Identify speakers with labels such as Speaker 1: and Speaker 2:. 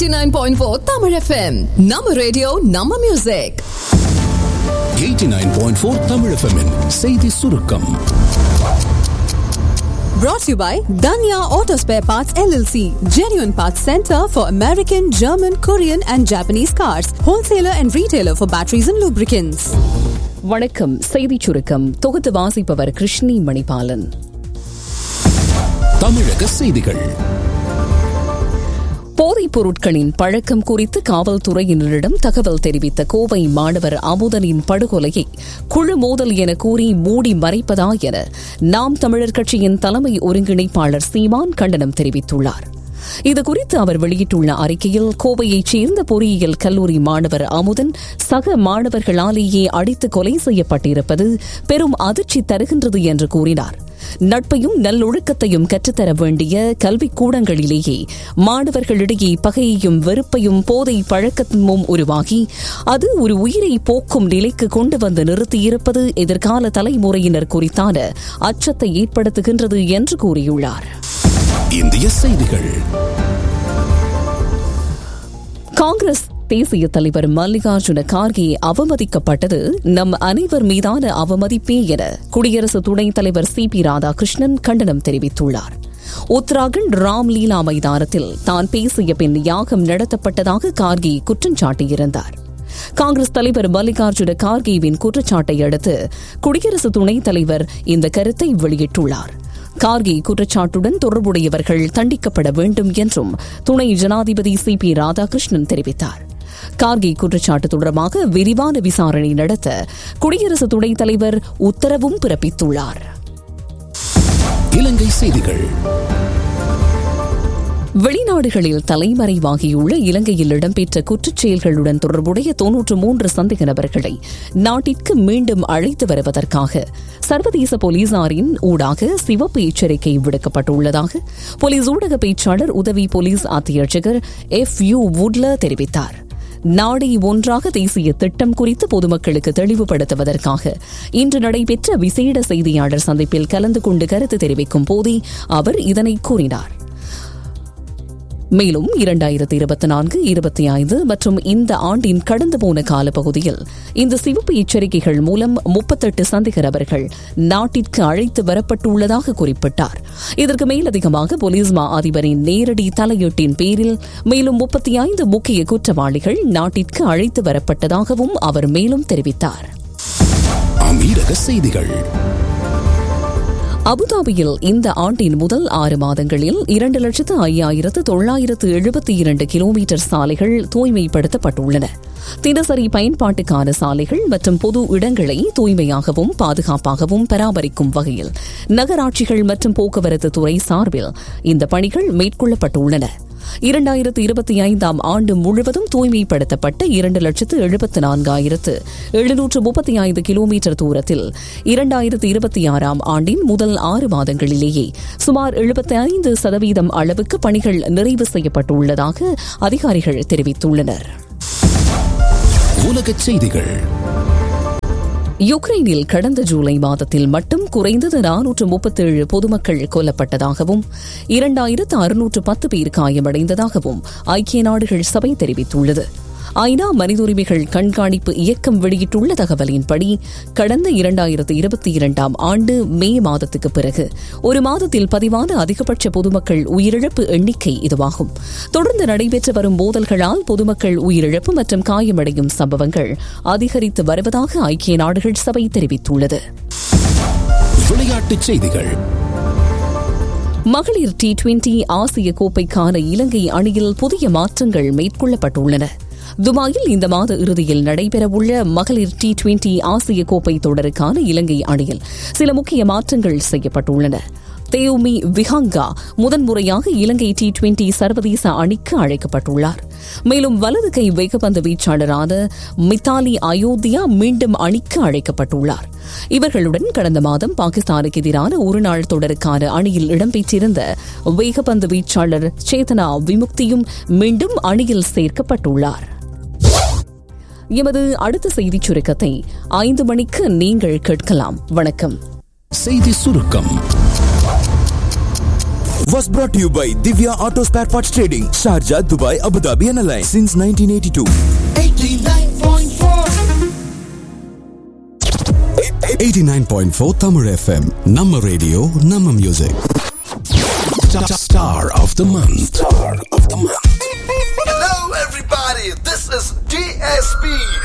Speaker 1: 89.4 Tamil FM. நம்ம radio நம்ம music
Speaker 2: 89.4 Tamil FM -இன் செய்தி சுருக்கம்
Speaker 1: brought to you by Danya Auto Spare Parts LLC, genuine parts center for American, German, Korean and Japanese cars, wholesaler and retailer for batteries and lubricants.
Speaker 3: வணக்கம் செய்திச் சுருக்கம் தொகுத்து வாசிப்பவர் கிருஷ்ணி மணிபாலன்
Speaker 2: தமிழக செய்திகள்
Speaker 3: போதைப் பொருட்களின் பழக்கம் குறித்து காவல்துறையினரிடம் தகவல் தெரிவித்த கோவை மாணவர் அமுதனின் படுகொலையை குழு மோதல் என கூறி மூடி மறைப்பதா என நாம் தமிழர் கட்சியின் தலைமை ஒருங்கிணைப்பாளர் சீமான் கண்டனம் தெரிவித்துள்ளார் இதுகுறித்து அவர் வெளியிட்டுள்ள அறிக்கையில் கோவையைச் சேர்ந்த பொறியியல் கல்லூரி மாணவர் அமுதன் சக மாணவர்களாலேயே அடித்து கொலை செய்யப்பட்டிருப்பது பெரும் அதிர்ச்சி தருகின்றது என்று கூறினார் நட்பையும் நல்லொழுக்கத்தையும் கற்றுத்தர வேண்டிய கல்விக் கூடங்களிலேயே மாணவர்களிடையே பகையையும் வெறுப்பையும் போதை பழக்கமும் உருவாகி அது ஒரு உயிரை போக்கும் நிலைக்கு கொண்டு வந்து நிறுத்தியிருப்பது எதிர்கால தலைமுறையினர் குறித்தான அச்சத்தை ஏற்படுத்துகின்றது என்று கூறியுள்ளார்
Speaker 2: இந்திய செய்திகள்
Speaker 3: காங்கிரஸ் தேசிய தலைவர் மல்லிகார்ஜுன கார்கே அவமதிக்கப்பட்டது நம் அனைவர் மீதான அவமதிப்பே என குடியரசு துணைத் தலைவர் சி பி ராதாகிருஷ்ணன் கண்டனம் தெரிவித்துள்ளார் உத்தராகண்ட் ராம்லீலா மைதானத்தில் தான் பேசிய பின் யாகம் நடத்தப்பட்டதாக கார்கே குற்றம் சாட்டியிருந்தார் காங்கிரஸ் தலைவர் மல்லிகார்ஜுன கார்கேவின் குற்றச்சாட்டை அடுத்து குடியரசு துணைத் தலைவர் இந்த கருத்தை வெளியிட்டுள்ளார் கார்கே குற்றச்சாட்டுடன் தொடர்புடையவர்கள் தண்டிக்கப்பட வேண்டும் என்றும் துணை ஜனாதிபதி சி பி ராதாகிருஷ்ணன் தெரிவித்தார் கார்கே குற்றச்சாட்டு தொடர்பாக விரிவான விசாரணை நடத்த குடியரசு துணைத் தலைவர் உத்தரவும் பிறப்பித்துள்ளார்
Speaker 2: இலங்கை செய்திகள்
Speaker 3: வெளிநாடுகளில் தலைமறைவாகியுள்ள இலங்கையில் இடம்பெற்ற குற்றச் செயல்களுடன் தொடர்புடைய தொன்னூற்று மூன்று சந்தேக நபர்களை நாட்டிற்கு மீண்டும் அழைத்து வருவதற்காக சர்வதேச போலீசாரின் ஊடாக சிவப்பு எச்சரிக்கை விடுக்கப்பட்டுள்ளதாக போலீஸ் ஊடக பேச்சாளர் உதவி போலீஸ் அத்தியட்சகர் எஃப் யூ வுட்ல தெரிவித்தார் நாடை ஒன்றாக தேசிய திட்டம் குறித்து பொதுமக்களுக்கு தெளிவுபடுத்துவதற்காக இன்று நடைபெற்ற விசேட செய்தியாளர் சந்திப்பில் கலந்து கொண்டு கருத்து தெரிவிக்கும் போதே அவர் இதனை கூறினார் மேலும் இரண்டாயிரத்தி இருபத்தி நான்கு இருபத்தி ஐந்து மற்றும் இந்த ஆண்டின் கடந்து போன காலப்பகுதியில் இந்த சிவப்பு எச்சரிக்கைகள் மூலம் முப்பத்தெட்டு சந்தேக நபர்கள் நாட்டிற்கு அழைத்து வரப்பட்டுள்ளதாக குறிப்பிட்டார் இதற்கு மேலதிகமாக போலீஸ் மா அதிபரின் நேரடி தலையீட்டின் பேரில் மேலும் முப்பத்தி ஐந்து முக்கிய குற்றவாளிகள் நாட்டிற்கு அழைத்து வரப்பட்டதாகவும் அவர் மேலும் தெரிவித்தார்
Speaker 2: அமீரக செய்திகள்
Speaker 3: அபுதாபியில் இந்த ஆண்டின் முதல் ஆறு மாதங்களில் இரண்டு லட்சத்து ஐயாயிரத்து தொள்ளாயிரத்து எழுபத்தி இரண்டு கிலோமீட்டர் சாலைகள் தூய்மைப்படுத்தப்பட்டுள்ளன தினசரி பயன்பாட்டுக்கான சாலைகள் மற்றும் பொது இடங்களை தூய்மையாகவும் பாதுகாப்பாகவும் பராமரிக்கும் வகையில் நகராட்சிகள் மற்றும் போக்குவரத்து துறை சார்பில் இந்த பணிகள் மேற்கொள்ளப்பட்டுள்ளன இரண்டாயிரத்து இருபத்தி ஐந்தாம் ஆண்டு முழுவதும் தூய்மைப்படுத்தப்பட்ட இரண்டு லட்சத்து எழுபத்து நான்காயிரத்து எழுநூற்று முப்பத்தி ஐந்து கிலோமீட்டர் தூரத்தில் இரண்டாயிரத்து இருபத்தி ஆறாம் ஆண்டின் முதல் ஆறு மாதங்களிலேயே சுமார் எழுபத்தி ஐந்து சதவீதம் அளவுக்கு பணிகள் நிறைவு செய்யப்பட்டுள்ளதாக அதிகாரிகள் தெரிவித்துள்ளனர்
Speaker 2: உலகச் செய்திகள்
Speaker 3: யுக்ரைனில் கடந்த ஜூலை மாதத்தில் மட்டும் குறைந்தது நானூற்று முப்பத்தேழு பொதுமக்கள் கொல்லப்பட்டதாகவும் இரண்டாயிரத்து அறுநூற்று பத்து பேர் காயமடைந்ததாகவும் ஐக்கிய நாடுகள் சபை தெரிவித்துள்ளது ஐநா மனித உரிமைகள் கண்காணிப்பு இயக்கம் வெளியிட்டுள்ள தகவலின்படி கடந்த இரண்டாயிரத்து இருபத்தி இரண்டாம் ஆண்டு மே மாதத்துக்கு பிறகு ஒரு மாதத்தில் பதிவான அதிகபட்ச பொதுமக்கள் உயிரிழப்பு எண்ணிக்கை இதுவாகும் தொடர்ந்து நடைபெற்று வரும் மோதல்களால் பொதுமக்கள் உயிரிழப்பு மற்றும் காயமடையும் சம்பவங்கள் அதிகரித்து வருவதாக ஐக்கிய நாடுகள் சபை தெரிவித்துள்ளது
Speaker 2: விளையாட்டுச் செய்திகள்
Speaker 3: மகளிர் டி டுவெண்டி ஆசிய கோப்பைக்கான இலங்கை அணியில் புதிய மாற்றங்கள் மேற்கொள்ளப்பட்டுள்ளன துபாயில் இந்த மாத இறுதியில் நடைபெறவுள்ள மகளிர் டி டுவெண்டி ஆசிய கோப்பை தொடருக்கான இலங்கை அணியில் சில முக்கிய மாற்றங்கள் செய்யப்பட்டுள்ளன தேவுமி விஹாங்கா முதன்முறையாக இலங்கை டி டுவெண்டி சர்வதேச அணிக்கு அழைக்கப்பட்டுள்ளார் மேலும் வலது கை வேகப்பந்து வீச்சாளரான மித்தாலி அயோத்தியா மீண்டும் அணிக்கு அழைக்கப்பட்டுள்ளார் இவர்களுடன் கடந்த மாதம் பாகிஸ்தானுக்கு எதிரான ஒருநாள் தொடருக்கான அணியில் இடம்பெற்றிருந்த வேகப்பந்து வீச்சாளர் சேதனா விமுக்தியும் மீண்டும் அணியில் சேர்க்கப்பட்டுள்ளார் எமது அடுத்த செய்திச் சுருக்கத்தை ஐந்து மணிக்கு நீங்கள் கேட்கலாம் வணக்கம்
Speaker 2: செய்தி சுருக்கம்
Speaker 4: was brought to you by Divya Auto Spare Parts Trading, Sharjah, Dubai, Abu Dhabi and Alliance since 1982.
Speaker 2: 89.4 Tamil FM. Nama radio, Nama music. Star of the month. Star of the month.
Speaker 5: Hello, everybody. This is DSP.